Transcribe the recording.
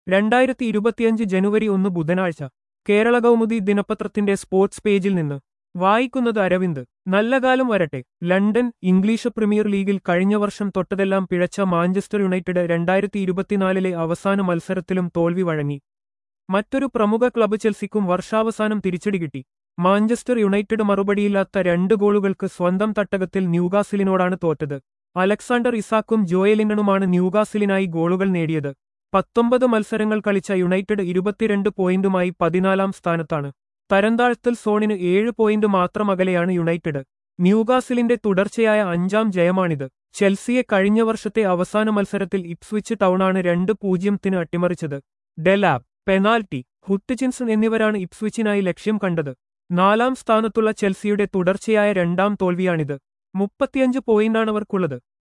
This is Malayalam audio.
രണ്ടായിരത്തി ഇരുപത്തിയഞ്ച് ജനുവരി ഒന്ന് ബുധനാഴ്ച കേരള കൗമുദി ദിനപത്രത്തിന്റെ സ്പോർട്സ് പേജിൽ നിന്ന് വായിക്കുന്നത് അരവിന്ദ് നല്ല കാലം വരട്ടെ ലണ്ടൻ ഇംഗ്ലീഷ് പ്രീമിയർ ലീഗിൽ കഴിഞ്ഞ വർഷം തൊട്ടതെല്ലാം പിഴച്ച മാഞ്ചസ്റ്റർ യുണൈറ്റഡ് രണ്ടായിരത്തി ഇരുപത്തിനാലിലെ അവസാന മത്സരത്തിലും തോൽവി വഴങ്ങി മറ്റൊരു പ്രമുഖ ക്ലബ്ബ് ചെൽസിക്കും വർഷാവസാനം തിരിച്ചടി കിട്ടി മാഞ്ചസ്റ്റർ യുണൈറ്റഡ് മറുപടിയില്ലാത്ത രണ്ട് ഗോളുകൾക്ക് സ്വന്തം തട്ടകത്തിൽ ന്യൂകാസിലിനോടാണ് തോറ്റത് അലക്സാണ്ടർ ഇസാക്കും ജോയലിനണുമാണ് ന്യൂകാസിലിനായി ഗോളുകൾ നേടിയത് പത്തൊമ്പത് മത്സരങ്ങൾ കളിച്ച യുണൈറ്റഡ് ഇരുപത്തിരണ്ട് പോയിന്റുമായി പതിനാലാം സ്ഥാനത്താണ് തരംതാഴ്ത്തൽ സോണിന് ഏഴ് പോയിന്റ് മാത്രം അകലെയാണ് യുണൈറ്റഡ് ന്യൂകാസിലിന്റെ തുടർച്ചയായ അഞ്ചാം ജയമാണിത് ചെൽസിയെ കഴിഞ്ഞ വർഷത്തെ അവസാന മത്സരത്തിൽ ഇപ്സ്വിച്ച് ടൗണാണ് രണ്ട് പൂജ്യത്തിന് അട്ടിമറിച്ചത് ഡെലാബ് പെനാൽറ്റി ഹുട്ടിച്ചിൻസൺ എന്നിവരാണ് ഇപ്സ്വിച്ചിനായി ലക്ഷ്യം കണ്ടത് നാലാം സ്ഥാനത്തുള്ള ചെൽസിയുടെ തുടർച്ചയായ രണ്ടാം തോൽവിയാണിത് മുപ്പത്തിയഞ്ച് പോയിന്റാണവർക്കുള്ളത്